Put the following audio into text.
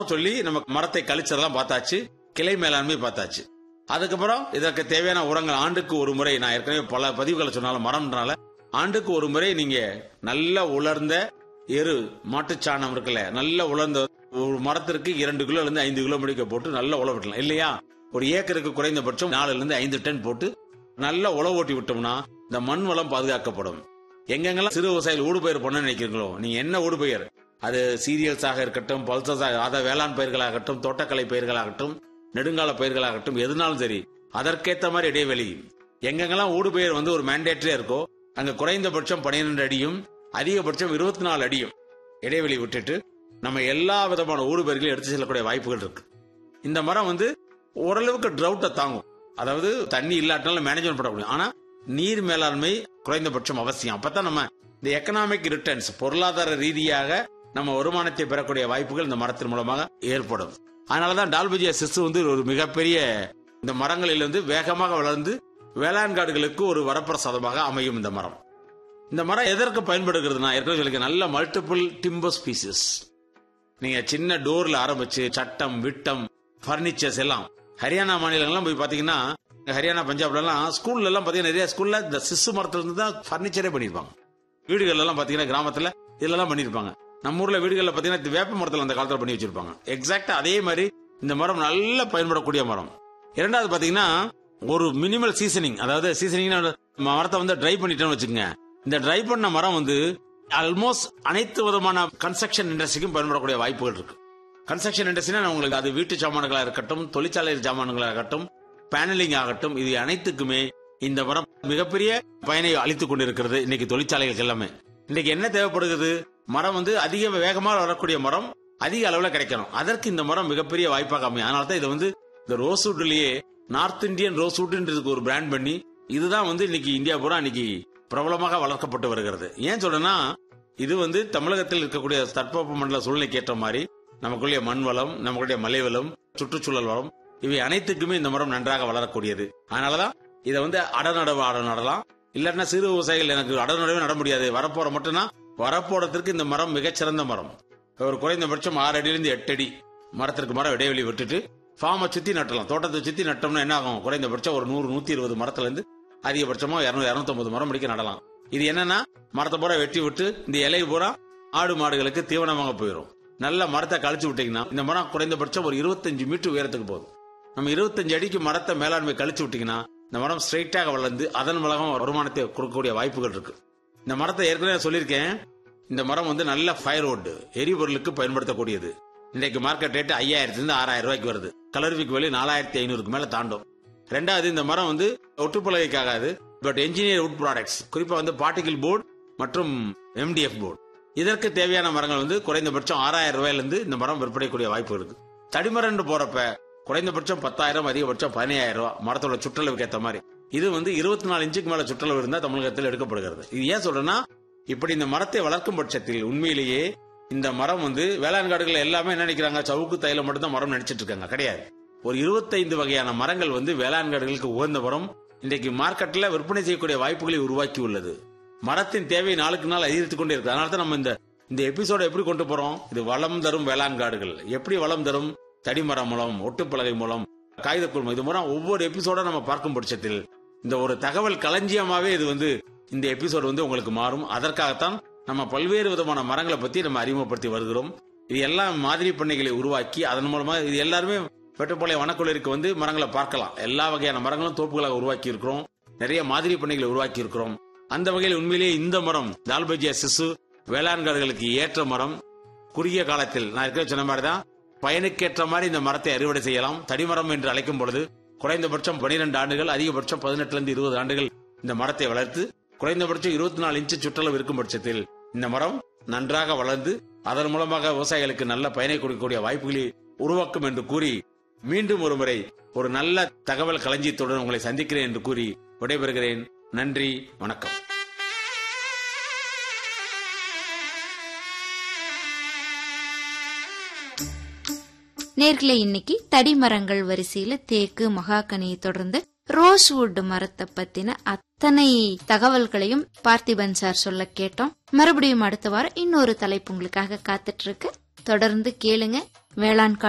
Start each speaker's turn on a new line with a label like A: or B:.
A: சொல்லி நம்ம மரத்தை கழிச்சதெல்லாம் பார்த்தாச்சு கிளை மேலாண்மை பார்த்தாச்சு அதுக்கப்புறம் இதற்கு தேவையான உரங்கள் ஆண்டுக்கு ஒரு முறை நான் ஏற்கனவே பல பதிவுகளை சொன்னாலும் மரம்னால ஆண்டுக்கு ஒரு முறை நீங்க நல்ல உலர்ந்த எரு மாட்டுச்சாணம் இருக்குல்ல நல்ல உலர்ந்த ஒரு மரத்திற்கு இரண்டு கிலோல இருந்து ஐந்து கிலோ முடிக்க போட்டு நல்ல உழவு விட்டலாம் இல்லையா ஒரு ஏக்கருக்கு குறைந்தபட்சம் நாலுல இருந்து ஐந்து டன் போட்டு நல்ல உழவு ஓட்டி விட்டோம்னா இந்த மண் வளம் பாதுகாக்கப்படும் எங்கெங்கெல்லாம் சிறு விவசாயிகள் ஊடுபயிர் பண்ண நினைக்கிறீங்களோ நீங்க என்ன ஊடுபயிர் அது சீரியல்ஸாக இருக்கட்டும் பல்சஸாக அதாவது வேளாண் பயிர்களாகட்டும் தோட்டக்கலை பயிர்களாகட்டும் நெடுங்கால பயிர்களாகட்டும் எதுனாலும் சரி அதற்கேத்த மாதிரி இடைவெளி எங்கெங்கெல்லாம் ஊடுபயிர் வந்து ஒரு மேண்டேட்டரியா இருக்கோ அங்க குறைந்தபட்சம் பன்னிரெண்டு அடியும் அதிகபட்சம் இருபத்தி நாலு அடியும் இடைவெளி விட்டுட்டு நம்ம எல்லா விதமான ஊடுபயிர்களையும் எடுத்து செல்லக்கூடிய வாய்ப்புகள் இருக்கு இந்த மரம் வந்து ஓரளவுக்கு ட்ரவுட்டை தாங்கும் அதாவது தண்ணி இல்லாட்டினாலும் மேனேஜ்மெண்ட் பண்ண முடியும் ஆனா நீர் மேலாண்மை குறைந்தபட்சம் அவசியம் அப்பதான் நம்ம இந்த எக்கனாமிக் ரிட்டர்ன்ஸ் பொருளாதார ரீதியாக நம்ம வருமானத்தை பெறக்கூடிய வாய்ப்புகள் இந்த மரத்தின் மூலமாக ஏற்படும் அதனாலதான் டால்பஜியா சிசு வந்து ஒரு மிகப்பெரிய இந்த மரங்களில் வந்து வேகமாக வளர்ந்து வேளாண் காடுகளுக்கு ஒரு வரப்பிரசாதமாக அமையும் இந்த மரம் இந்த மரம் எதற்கு பயன்படுகிறதுனா ஏற்கனவே சொல்லிக்க நல்ல மல்டிபிள் டிம்பர் ஸ்பீசிஸ் நீங்க சின்ன டோர்ல ஆரம்பிச்சு சட்டம் விட்டம் பர்னிச்சர்ஸ் எல்லாம் ஹரியானா மாநிலங்கள்லாம் போய் பாத்தீங்கன்னா ஹரியானா பஞ்சாப்ல எல்லாம் ஸ்கூல்ல எல்லாம் பாத்தீங்கன்னா நிறைய ஸ்கூல்ல இந்த சிசு மரத்துல இருந்து தான் பர்னிச்சரே பண்ணிருப்பாங்க வீடுகள்ல எல்லாம் பாத்தீங்கன்னா கிராமத்துல இதெல்லாம் பண்ணிருப்பாங்க நம்ம ஊர்ல வீடுகள்ல பாத்தீங்கன்னா இந்த வேப்ப மரத்துல அந்த காலத்துல பண்ணி வச்சிருப்பாங்க எக்ஸாக்டா அதே மாதிரி இந்த மரம் நல்ல பயன்படக்கூடிய மரம் இரண்டாவது பாத்தீங்கன்னா ஒரு மினிமல் சீசனிங் அதாவது சீசனிங் மரத்தை வந்து ட்ரை பண்ணிட்டோம்னு வச்சுக்கோங்க இந்த ட்ரை பண்ண மரம் வந்து ஆல்மோஸ்ட் அனைத்து விதமான கன்ஸ்ட்ரக்ஷன் இண்டஸ்ட்ரிக்கும் பயன்படக்கூடிய வாய்ப்புகள் இருக்கு கன்ஸ்ட்ரக்ஷன் இண்டஸ்ட்ரினா உங்களுக்கு அது வீட்டு சாமான்களா இருக்கட்டும் தொழிற்சாலை சாமான்களா இருக்கட்டும் பேனலிங் ஆகட்டும் இது அனைத்துக்குமே இந்த மரம் மிகப்பெரிய பயனை அளித்துக் கொண்டிருக்கிறது இன்னைக்கு தொழிற்சாலைகளுக்கு எல்லாமே இன்னைக்கு என்ன தேவைப்படுகிறது மரம் வந்து அதிக வேகமாக வளரக்கூடிய மரம் அதிக அளவுல கிடைக்கணும் அதற்கு இந்த மரம் மிகப்பெரிய வாய்ப்பாக அமையும் அதனால தான் இதை வந்து இந்த ரோஸ்வுட்லயே நார்த் இந்தியன் ரோஸ்வுட்ன்றதுக்கு ஒரு பிராண்ட் பண்ணி இதுதான் வந்து இன்னைக்கு இந்தியா பூரா இன்னைக்கு பிரபலமாக வளர்க்கப்பட்டு வருகிறது ஏன் சொல்றேன்னா இது வந்து தமிழகத்தில் இருக்கக்கூடிய தட்பவெப்ப மண்டல சூழ்நிலைக்கு ஏற்ற மாதிரி நமக்குள்ள மண் வளம் நமக்குடைய மலை வளம் சுற்றுச்சூழல் வளம் இவை அனைத்துக்குமே இந்த மரம் நன்றாக வளரக்கூடியது அதனாலதான் இதை வந்து அடநடவு அட நடலாம் இல்லாட்டினா சிறு விவசாயிகள் எனக்கு அடநடவே நட முடியாது வரப்போற மட்டும்னா வரப்போறதுக்கு இந்த மரம் மிகச்சிறந்த மரம் ஒரு குறைந்தபட்சம் ஆறு அடியிலிருந்து எட்டு அடி மரத்திற்கு மரம் இடைவெளி விட்டுட்டு ஃபார்மை சுத்தி நட்டலாம் தோட்டத்தை சுத்தி நட்டோம்னா என்ன ஆகும் குறைந்தபட்சம் ஒரு நூறு நூத்தி இருபது மரத்துல இருந்து அதிகபட்சமா இருநூறு இருநூத்தி மரம் முடிக்க நடலாம் இது என்னன்னா மரத்தை பூரா வெட்டி விட்டு இந்த இலை பூரா ஆடு மாடுகளுக்கு தீவனமாக போயிடும் நல்ல மரத்தை கழிச்சு விட்டீங்கன்னா இந்த மரம் குறைந்தபட்சம் ஒரு இருபத்தஞ்சு மீட்டர் உயரத்துக்கு போகுது நம்ம இருபத்தஞ்சு அடிக்கு மரத்தை மேலாண்மை கழிச்சு விட்டீங்கன்னா இந்த மரம் ஸ்ட்ரைட்டாக வளர்ந்து அதன் மூலமாக வருமானத்தை கொடுக்கக்கூடிய வாய்ப்புகள் இருக்கு இந்த மரத்தை ஏற்கனவே சொல்லியிருக்கேன் இந்த மரம் வந்து நல்ல ஃபயர்வுட் எரிபொருளுக்கு பயன்படுத்தக்கூடியது இன்றைக்கு மார்க்கெட் ரேட் ஐயாயிரத்துல இருந்து ஆறாயிரம் ரூபாய்க்கு வருது கலர்விக்கு விலை நாலாயிரத்தி ஐநூறுக்கு மேல தாண்டும் ரெண்டாவது இந்த மரம் வந்து ஒட்டுப்பலகைக்காகாது பட் என்ஜினியர் வுட் ப்ராடக்ட்ஸ் குறிப்பா வந்து பார்ட்டிகிள் போர்டு மற்றும் எம்டிஎஃப் போர்டு இதற்கு தேவையான மரங்கள் வந்து குறைந்தபட்சம் ஆறாயிரம் ரூபாயில இருந்து இந்த மரம் விற்பனைக்கூடிய வாய்ப்பு இருக்கு தடிமரம்னு போறப்ப குறைந்தபட்சம் பத்தாயிரம் அதிகபட்சம் பதினாயிரம் ரூபாய் மரத்தோட சுற்றளவுக்கு ஏத்த மாதிரி இது வந்து இருபத்தி நாலு இன்ச்சுக்கு மேல சுற்றளவு இருந்தா தமிழகத்தில் எடுக்கப்படுகிறது இது ஏன் சொல்றேன்னா இப்படி இந்த மரத்தை வளர்க்கும் பட்சத்தில் உண்மையிலேயே இந்த மரம் வந்து வேளாண் காடுகள் எல்லாமே என்ன நினைக்கிறாங்க சவுக்கு தைல மட்டும் தான் மரம் நினைச்சிட்டு இருக்காங்க கிடையாது ஒரு இருபத்தைந்து வகையான மரங்கள் வந்து வேளாண் காடுகளுக்கு உகந்த மரம் இன்றைக்கு மார்க்கெட்ல விற்பனை செய்யக்கூடிய வாய்ப்புகளை உருவாக்கி உள்ளது மரத்தின் தேவை நாளுக்கு நாள் அதிகரித்துக் கொண்டே இருக்கு அதனால தான் நம்ம இந்த இந்த எபிசோட எப்படி கொண்டு போறோம் இது வளம் தரும் வேளாண் காடுகள் எப்படி வளம் தரும் தடிமரம் மூலம் ஒட்டுப்பலகை மூலம் காகிதக்குழுமம் இது மூலம் ஒவ்வொரு எபிசோட நம்ம பார்க்கும் பட்சத்தில் இந்த ஒரு தகவல் களஞ்சியமாவே இது வந்து இந்த எபிசோடு வந்து உங்களுக்கு மாறும் அதற்காகத்தான் நம்ம பல்வேறு விதமான மரங்களை பத்தி நம்ம அறிமுகப்படுத்தி வருகிறோம் இது எல்லாம் மாதிரி பண்ணைகளை உருவாக்கி அதன் மூலமா இது எல்லாருமே வெட்டுப்பாளைய வனக்குழுவிற்கு வந்து மரங்களை பார்க்கலாம் எல்லா வகையான மரங்களும் தோப்புகளாக உருவாக்கி இருக்கிறோம் நிறைய மாதிரி பண்ணைகளை உருவாக்கி இருக்கிறோம் அந்த வகையில் உண்மையிலேயே இந்த மரம் தால்பஜியா சிசு வேளாண் காடுகளுக்கு ஏற்ற மரம் குறுகிய காலத்தில் நான் இருக்க சொன்ன மாதிரி தான் பயனுக்கேற்ற மாதிரி இந்த மரத்தை அறுவடை செய்யலாம் தடிமரம் என்று அழைக்கும் பொழுது குறைந்தபட்சம் பனிரெண்டு ஆண்டுகள் அதிகபட்சம் பதினெட்டுல இருந்து இருபது ஆண்டுகள் இந்த மரத்தை வளர்த்து குறைந்தபட்சம் இருபத்தி நாலு இன்ச்சு சுற்றளவு இருக்கும் பட்சத்தில் இந்த மரம் நன்றாக வளர்ந்து அதன் மூலமாக விவசாயிகளுக்கு நல்ல பயனை கொடுக்கக்கூடிய வாய்ப்புகளை உருவாக்கும் என்று கூறி மீண்டும் ஒரு முறை ஒரு நல்ல தகவல் களஞ்சியத்துடன் உங்களை சந்திக்கிறேன் என்று கூறி விடைபெறுகிறேன் நன்றி வணக்கம்
B: நேர்களை இன்னைக்கு தடிமரங்கள் வரிசையில தேக்கு மகாகனியை தொடர்ந்து ரோஸ்வுட் மரத்தை பத்தின அத்தனை தகவல்களையும் பார்த்திபன் சார் சொல்ல கேட்டோம் மறுபடியும் அடுத்த வாரம் இன்னொரு தலைப்பு உங்களுக்காக காத்துட்டு இருக்கு தொடர்ந்து கேளுங்க வேளாண்